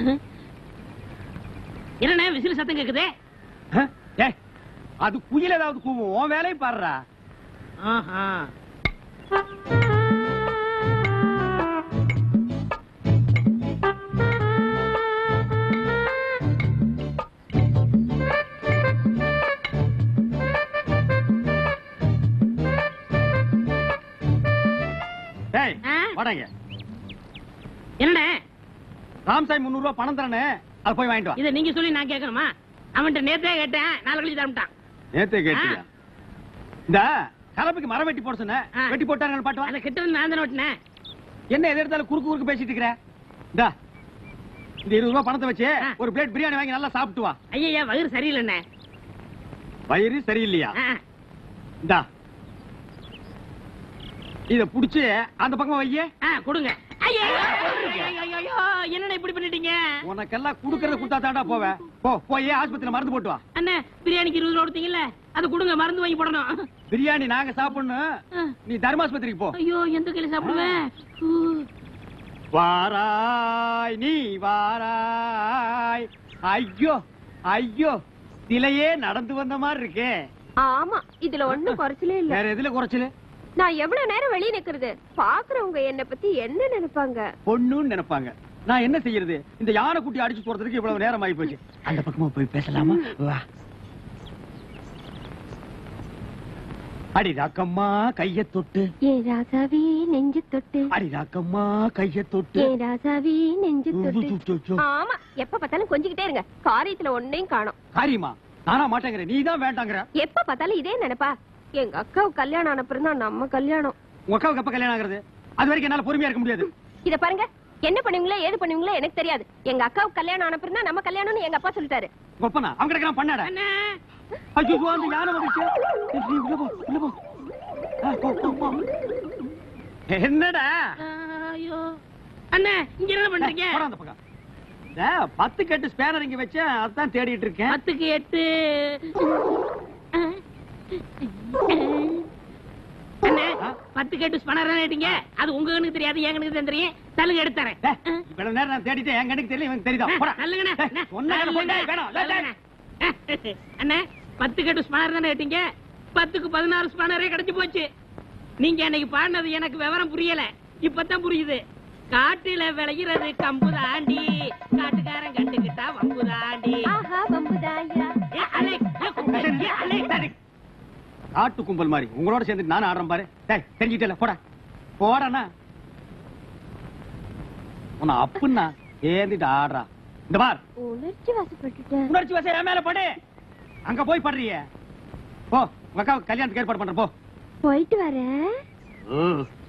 என்னண்ணே விசில் சத்தம் கேக்குதே அஹ், ஏய், அது குயில் ஏதாவது கூவும் உன் வேலையை பாடுறா ஆஹா ஏய் ஆ? வாடங்க என்னண்ணே ராம்சாய் முந்நூறு ரூபாய் பணம் தரனே அதை போய் வாங்கிட்டு வா இத நீங்க சொல்லி நான் கேட்கணுமா அவன்கிட்ட நேத்தே கேட்டேன் நாலு கழிச்சு தரமிட்டான் நேத்தே கேட்டியா இந்த கலப்புக்கு மரம் வெட்டி போட சொன்ன ஆ. வெட்டி போட்டாங்கன்னு பாட்டு வா அதை கிட்ட வந்து நான் தானே ஓட்டினேன் என்ன எது எடுத்தாலும் குறுக்கு குறுக்கு பேசிட்டு இருக்கிற இந்தா இந்த இருபது ரூபாய் பணத்தை வச்சு ஆ. ஒரு பிளேட் பிரியாணி வாங்கி நல்லா சாப்பிட்டு வா ஐயா வயிறு சரியில்லைண்ணே வயிறு சரியில்லையா ஆ, இந்தா இத புடிச்சு அந்த பக்கம் வையே ஆ, கொடுங்க ஐயோ, ஐயோ, ஐயோ, ஐயோ, என்னண்ணே இப்படி பண்ணிட்டீங்க உனக்கெல்லாம் குடுக்கறத குடுத்தா தாண்டா போவேன் போ போய் ஆஸ்பத்திரியில மருந்து போட்டு வா அண்ணே பிரியாணிக்கு இருபது ரூபா கொடுத்தீங்கல்ல அது கொடுங்க மருந்து வாங்கி போடணும் பிரியாணி நாங்க சாப்பிடணும் ஆ, நீ தர்மாஸ்பத்திரிக்கு போ ஐயோ எந்த கையில சாப்பிடுவேன் ஊ. வாராய் நீ வாராய் ஐயோ ஐயோ சிலையே நடந்து வந்த மாதிரி இருக்கே ஆமா இதுல ஒண்ணும் குறைச்சலே இல்ல வேற எதுல குறைச்சல நான் எவ்வளவு நேரம் வெளிய நிக்கிறது பாக்குறவங்க என்ன பத்தி என்ன நினைப்பாங்க பொண்ணுன்னு நினைப்பாங்க நான் என்ன செய்யறது இந்த யானை குட்டி அடிச்சு போறதுக்கு இவ்வளவு நேரம் ஆகி போச்சு அந்த பக்கமா போய் பேசலாமா வா அடி ராக்கம்மா கைய தொட்டு ஏ ராசாவி நெஞ்சு தொட்டு அடி ராக்கம்மா கைய தொட்டு ஏ ராசாவி நெஞ்சு தொட்டு உச்சுச்சுச்சு. ஆமா எப்ப பார்த்தாலும் கொஞ்சிக்கிட்டே இருங்க காரியத்துல ஒன்னையும் காணோம் காரியமா நானா மாட்டேங்கிறேன் நீ தான் வேண்டாங்கிற எப்ப பார்த்தாலும் இதே நினைப்பா எங்க அக்காவுக்கு கல்யாணம் ஆன தான் நம்ம கல்யாணம் உங்க அக்காவுக்கு எப்ப கல்யாணம் ஆகுறது அது வரைக்கும் என்னால பொறுமையா இருக்க முடியாது இத பாருங்க என்ன பண்ணுவீங்களோ ஏது பண்ணுவீங்களோ எனக்கு தெரியாது எங்க அக்காவுக்கு கல்யாணம் ஆன தான் நம்ம கல்யாணம்னு எங்க அப்பா சொல்லிட்டாரு கொப்பனா அவங்க கிட்ட நான் பண்ணாட அண்ணே ஐயோ அந்த யானை வந்துச்சு நீ உள்ள போ உள்ள போ ஆ, போ, போ, போ. என்னடா ஆ, ஐயோ அண்ணே இங்க என்ன பண்றீங்க போடா அந்த பக்கம் இந்த பத்து கட்டு ஸ்பேனர் இங்க வச்சேன் அதான் தேடிட்டு இருக்கேன் பத்துக்கு எட்டு அண்ணே ஆ? பத்து கேட்டு ஸ்பனர் ஆயிட்டீங்க அது உங்க கண்ணுக்கு தெரியாது என் கண்ணுக்கு தான் தெரியும் தள்ளுங்க எடுத்துறேன் ஏய், இவ்வளவு நேரம் நான் தேடிட்டேன் என் கணக்கு தெரியல இவன் தெரியுதா போடா நல்லங்கண்ணே ஏய், சொன்ன கடை போடா, வேணாம் லே, லே. அண்ணே பத்து கேட்டு ஸ்பனர் தானே கேட்டீங்க பத்துக்கு பதினாறு ஸ்பனரே கிடைச்சு போச்சு நீங்க அன்னைக்கு பாடினது எனக்கு விவரம் புரியல இப்பதான் புரியுது காட்டுல விளையிறது கம்பு தாண்டி காட்டுக்காரன் கண்டுகிட்டா வம்பு தாண்டி ஆஹா பம்புதாயா ஏ, அலே, ஏ, கும்பல், ஏ, அலே. காட்டு கும்பல் மாதிரி உங்களோட சேர்ந்து நானும் ஆடுறேன் பாரு டேய் தெரிஞ்சிட்டல போடா போடனா உன்னை அப்புன்னா ஏந்திட்டு ஆடுறா இந்த பார் உணர்ச்சி வசப்பட்டுட்டேன் உணர்ச்சி வசம் என் மேல படு அங்க போய் படுறிய போ உங்க அக்காவுக்கு கல்யாணத்துக்கு ஏற்பாடு பண்ற போ போயிட்டு வரேன் ம்.